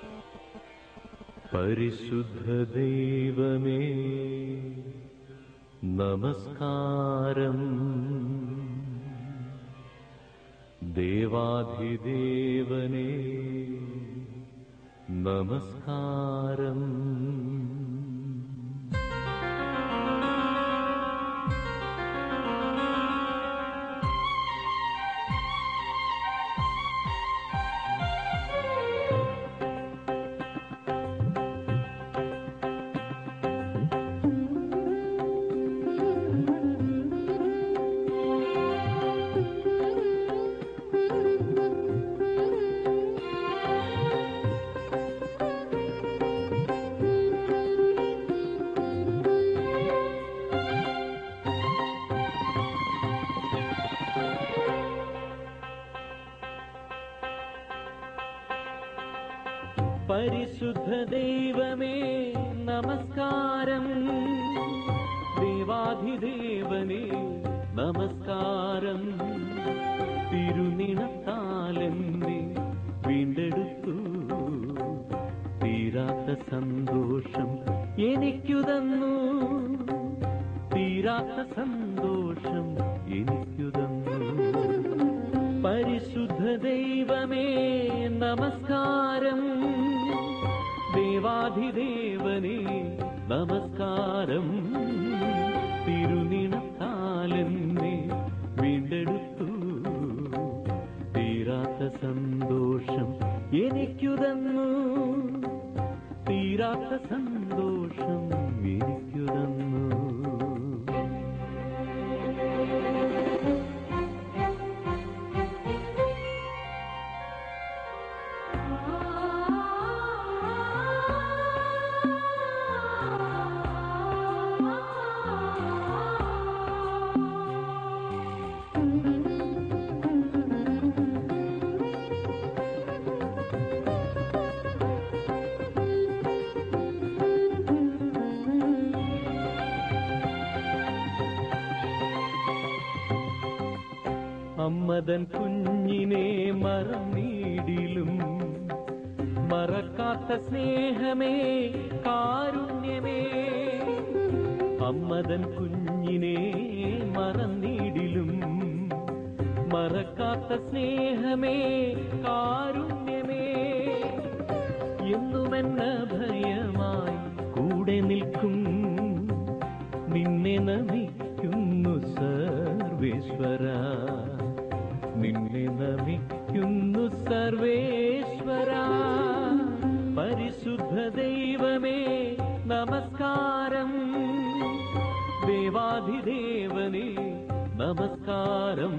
പരിശുദ്ധ ദൈവമേ നമസ്കാരം ദേവാധിദേവനേ നമസ്കാരം പരിശുദ്ധ ദൈവമേ നമസ്കാരം ദേവാധിദേവനേ നമസ്കാരം തിരുനിണത്താലെന്നെ വീണ്ടെടുത്തു തീരാത്ത സന്തോഷം എനിക്കു തന്നു തീരാത്ത സന്തോഷം എനിക്കു തന്നു പരിശുദ്ധ ദൈവമേ നമസ്കാരം ദേവാധിദേവനേ നമസ്കാരം തിരുനിണത്താലെന്നെ വീണ്ടെടുത്തു തീരാത്ത സന്തോഷം എനിക്കു തന്നു തീരാത്ത സന്തോഷം എനിക്കു തന്നു അമ്മതൻ കുഞ്ഞിനെ മറന്നീടിലും മറക്കാത്ത സ്നേഹമേ കാരുണ്യമേ അമ്മതൻ കുഞ്ഞിനെ മറന്നീടിലും മറക്കാത്ത സ്നേഹമേ കാരുണ്യമേ എന്നുമെന്ന ഭയമായി കൂടെ നിൽക്കും നിന്നെ നമിക്കുന്നു സർവേശ്വര നിന്നെ നമിക്കുന്നു സർവേശ്വര പരിശുദ്ധ ദൈവമേ നമസ്കാരം ദേവാധിദേവനേ നമസ്കാരം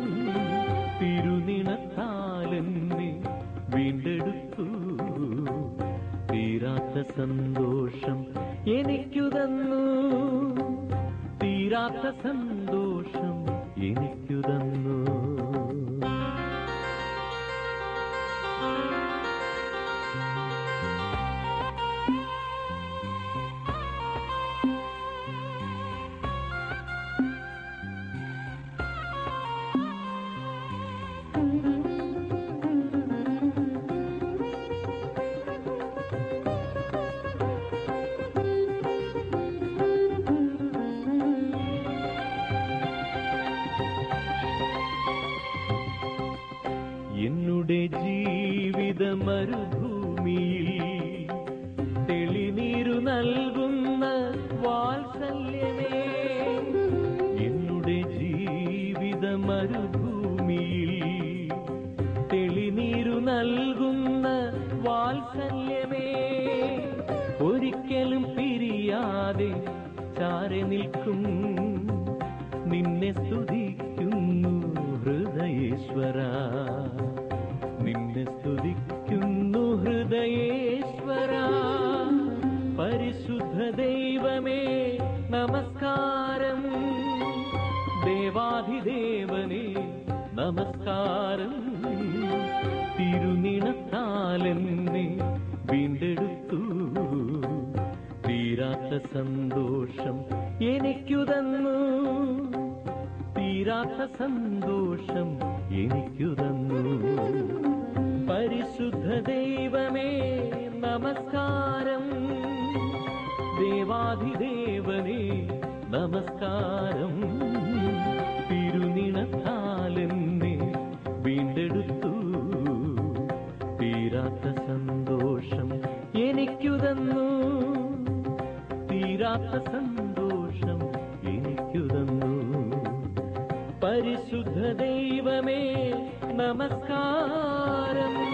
തിരുനിണത്താലെന്നെ വീണ്ടെടുത്തു തീരാത്ത സന്തോഷം എനിക്കു തന്നു തീരാത്ത സന്തോഷം എനിക്കു തന്നു എന്നുടെ ജീവിത മരുഭൂമിയിൽ തെളിനീരു നൽകുന്ന വാത്സല്യമേ എന്നുടെ ജീവിത മരുഭൂമിയിൽ തെളിനീരു നൽകുന്ന വാത്സല്യമേ ഒരിക്കലും പിരിയാതെ ചാരെ നിൽക്കും നിന്നെ സ്തുതിക്കുന്നു ഹൃദയേശ്വര നിന്നെ സ്തുതിക്കുന്നു ഹൃദയേശ്വര പരിശുദ്ധ ദൈവമേ നമസ്കാരം ദേവാധിദേവനേ നമസ്കാരം തിരുനിണത്താലെന്നെ വീണ്ടെടുത്തു തീരാത്ത സന്തോഷം എനിക്കു തന്നു തീരാത്ത സന്തോഷം എനിക്കു തന്നു പരിശുദ്ധ ദൈവമേ നമസ്കാരം ദേവാധിദേവനെ നമസ്കാരം തിരുനിണത്താലെന്നെ വീണ്ടെടുത്തു തീരാത്ത സന്തോഷം എനിക്കു തന്നു തീരാത്ത സന്തോഷം എനിക്കു തന്നു പരിശുദ്ധ ദൈവമേ നമസ്കാരം